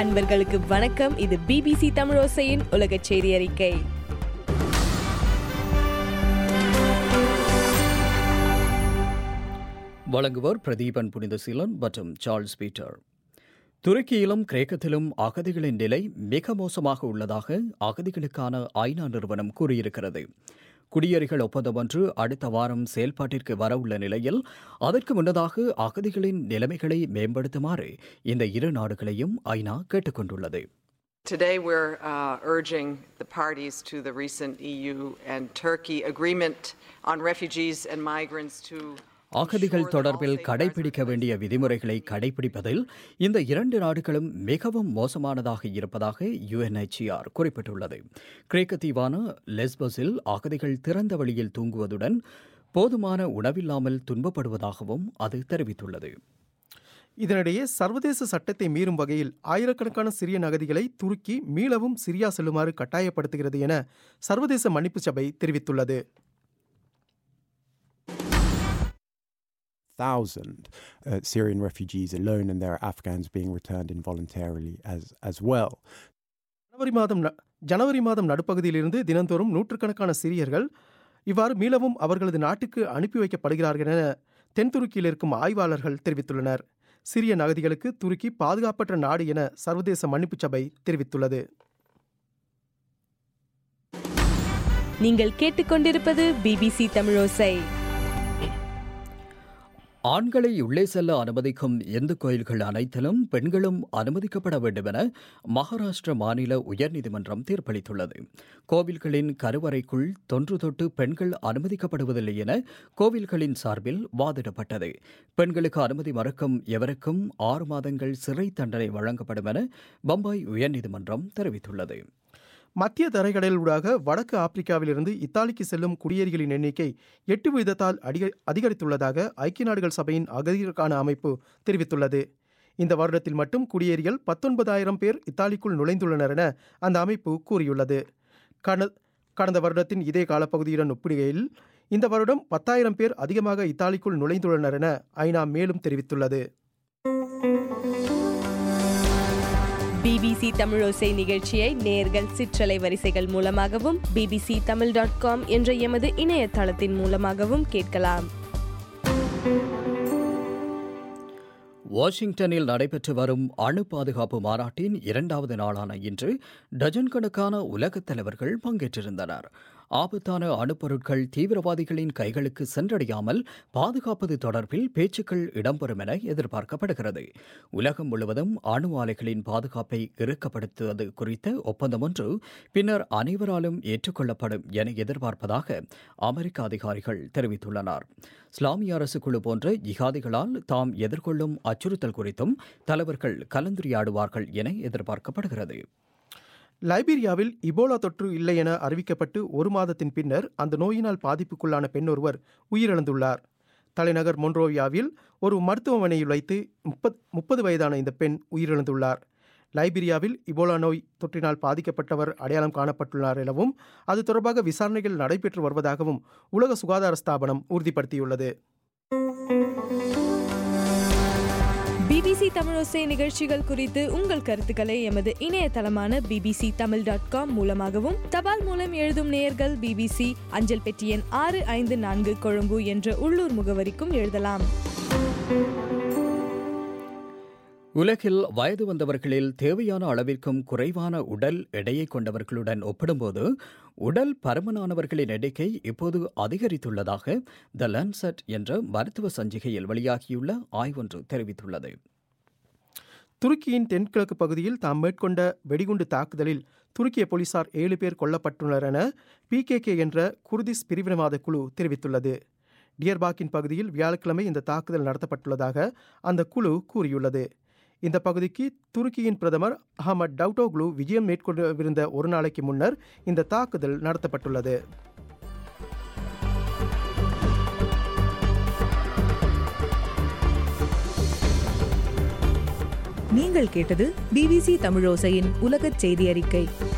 அன்பர்களுக்கு வணக்கம் இது பிபிசி தமிழோசையின் உலக செய்தி அறிக்கை வழங்குவோர் பிரதீபன் புனிதசீலன் மற்றும் சார்ல்ஸ் பீட்டர் துருக்கியிலும் கிரேக்கத்திலும் அகதிகளின் நிலை மிக மோசமாக உள்ளதாக அகதிகளுக்கான ஐநா நிறுவனம் கூறியிருக்கிறது குடியேறிகள் ஒப்பந்தம் ஒன்று அடுத்த வாரம் செயல்பாட்டிற்கு வரவுள்ள நிலையில் அதற்கு முன்னதாக அகதிகளின் நிலைமைகளை மேம்படுத்துமாறு இந்த இரு நாடுகளையும் ஐநா கேட்டுக்கொண்டுள்ளது Today, we're uh, urging the parties to the recent EU and Turkey agreement on refugees and migrants to. அகதிகள் ensure that all தொடர்பில் safeguards கடைபிடிக்க are in place. வேண்டிய விதிமுறைகளை கடைபிடிப்பதில் இந்த இரண்டு நாடுகளும் மிகவும் மோசமானதாக இருப்பதாக யுஎன்ஹெச்சிஆர் குறிப்பிட்டுள்ளது கிரேக்க தீவான லெஸ்பஸில் அகதிகள் திறந்த வழியில் தூங்குவதுடன் போதுமான உணவில்லாமல் துன்பப்படுவதாகவும் அது தெரிவித்துள்ளது இதனிடையே சர்வதேச சட்டத்தை மீறும் வகையில் ஆயிரக்கணக்கான சிறிய அகதிகளை துருக்கி மீளவும் சிரியா செல்லுமாறு கட்டாயப்படுத்துகிறது என சர்வதேச மன்னிப்பு சபை தெரிவித்துள்ளது thousand uh, Syrian refugees alone, and there are Afghans being returned involuntarily as as well. ஜனவரி மாதம் ந- ஜனவரி மாதம் நடுப்பகுதியிலிருந்து தினந்தோறும் நூற்றுக்கணக்கான சிரியர்கள் இவ்வாறு மீளவும் அவர்களது நாட்டுக்கு அனுப்பி வைக்கப்படுகிறார்கள் என தென் துருக்கியில் இருக்கும் ஆய்வாளர்கள் தெரிவித்துள்ளனர் சிரிய அகதிகளுக்கு துருக்கி பாதுகாப்பற்ற நாடு என சர்வதேச மன்னிப்பு சபை தெரிவித்துள்ளது நீங்கள் கேட்டுக்கொண்டிருப்பது பிபிசி தமிழோசை ஆண்களை உள்ளே செல்ல அனுமதிக்கும் இந்து கோயில்கள் அனைத்திலும் பெண்களும் அனுமதிக்கப்பட வேண்டும் என மகாராஷ்டிர மாநில உயர்நீதிமன்றம் தீர்ப்பளித்துள்ளது கோவில்களின் கருவறைக்குள் தொன்று தொட்டு பெண்கள் அனுமதிக்கப்படுவதில்லை என கோவில்களின் சார்பில் வாதிடப்பட்டது பெண்களுக்கு அனுமதி மறுக்கும் எவருக்கும் ஆறு மாதங்கள் சிறை தண்டனை வழங்கப்படும் என பம்பாய் உயர்நீதிமன்றம் தெரிவித்துள்ளது மத்திய தரைக்கடலூடாக வடக்கு ஆப்பிரிக்காவிலிருந்து இத்தாலிக்கு செல்லும் குடியேறிகளின் எண்ணிக்கை எட்டு வீதத்தால் அதிக அதிகரித்துள்ளதாக ஐக்கிய நாடுகள் சபையின் அகதிகளுக்கான அமைப்பு தெரிவித்துள்ளது இந்த வருடத்தில் மட்டும் குடியேறிகள் பத்தொன்பதாயிரம் பேர் இத்தாலிக்குள் நுழைந்துள்ளனர் என அந்த அமைப்பு கூறியுள்ளது கடந்த கடந்த வருடத்தின் இதே காலப்பகுதியுடன் ஒப்பிடுகையில் இந்த வருடம் பத்தாயிரம் பேர் அதிகமாக இத்தாலிக்குள் நுழைந்துள்ளனர் என ஐநா மேலும் தெரிவித்துள்ளது பிபிசி தமிழோசை நிகழ்ச்சியை நேர்கள் சிற்றலை வரிசைகள் மூலமாகவும் பிபிசி தமிழ் டாட் காம் என்ற எமது இணையதளத்தின் மூலமாகவும் கேட்கலாம் வாஷிங்டனில் நடைபெற்று வரும் அணு பாதுகாப்பு மாநாட்டின் இரண்டாவது நாளான இன்று டஜன் கணக்கான உலகத் தலைவர்கள் பங்கேற்றிருந்தனர் ஆபத்தான அணுப்பொருட்கள் தீவிரவாதிகளின் கைகளுக்கு சென்றடையாமல் பாதுகாப்பது தொடர்பில் பேச்சுக்கள் இடம்பெறும் என எதிர்பார்க்கப்படுகிறது உலகம் முழுவதும் அணு ஆலைகளின் பாதுகாப்பை இறுக்கப்படுத்துவது குறித்த ஒப்பந்தம் ஒன்று பின்னர் அனைவராலும் ஏற்றுக்கொள்ளப்படும் என எதிர்பார்ப்பதாக அமெரிக்க அதிகாரிகள் தெரிவித்துள்ளனர் இஸ்லாமிய அரசு குழு போன்ற ஜிகாதிகளால் தாம் எதிர்கொள்ளும் அச்சுறுத்தல் குறித்தும் தலைவர்கள் கலந்துரையாடுவார்கள் என எதிர்பார்க்கப்படுகிறது லைபீரியாவில் இபோலா தொற்று இல்லை என அறிவிக்கப்பட்டு ஒரு மாதத்தின் பின்னர் அந்த நோயினால் பாதிப்புக்குள்ளான பெண் ஒருவர் உயிரிழந்துள்ளார் தலைநகர் மொன்ரோவியாவில் ஒரு மருத்துவமனையில் வைத்து முப்பத் முப்பது வயதான இந்த பெண் உயிரிழந்துள்ளார் லைபீரியாவில் இபோலா நோய் தொற்றினால் பாதிக்கப்பட்டவர் அடையாளம் காணப்பட்டுள்ளார் எனவும் அது தொடர்பாக விசாரணைகள் நடைபெற்று வருவதாகவும் உலக சுகாதார ஸ்தாபனம் உறுதிப்படுத்தியுள்ளது பிபிசி தமிழோசை நிகழ்ச்சிகள் குறித்து உங்கள் கருத்துக்களை எமது இணையதளமான பிபிசி தமிழ் டாட் காம் மூலமாகவும் தபால் மூலம் எழுதும் நேயர்கள் பிபிசி அஞ்சல் பெட்டி எண் ஆறு ஐந்து நான்கு கொழும்பு என்ற உள்ளூர் முகவரிக்கும் எழுதலாம் உலகில் வயது வந்தவர்களில் தேவையான அளவிற்கும் குறைவான உடல் எடையை கொண்டவர்களுடன் ஒப்பிடும்போது உடல் பருமனானவர்களின் எண்ணிக்கை இப்போது அதிகரித்துள்ளதாக த லான்செட் என்ற மருத்துவ சஞ்சிகையில் வெளியாகியுள்ள ஆய்வொன்று தெரிவித்துள்ளது துருக்கியின் தென்கிழக்கு பகுதியில் தாம் மேற்கொண்ட வெடிகுண்டு தாக்குதலில் துருக்கிய போலீசார் ஏழு பேர் கொல்லப்பட்டுள்ளனர் என பிகேகே என்ற குர்திஸ் பிரிவினவாத குழு தெரிவித்துள்ளது டியர்பாக்கின் பகுதியில் வியாழக்கிழமை இந்த தாக்குதல் நடத்தப்பட்டுள்ளதாக அந்த குழு கூறியுள்ளது இந்த பகுதிக்கு துருக்கியின் பிரதமர் அகமது டவுட்டோக்லு விஜயம் மேற்கொள்ளவிருந்த ஒரு நாளைக்கு முன்னர் இந்த தாக்குதல் நடத்தப்பட்டுள்ளது நீங்கள் கேட்டது பிபிசி தமிழோசையின் உலகச் செய்தி அறிக்கை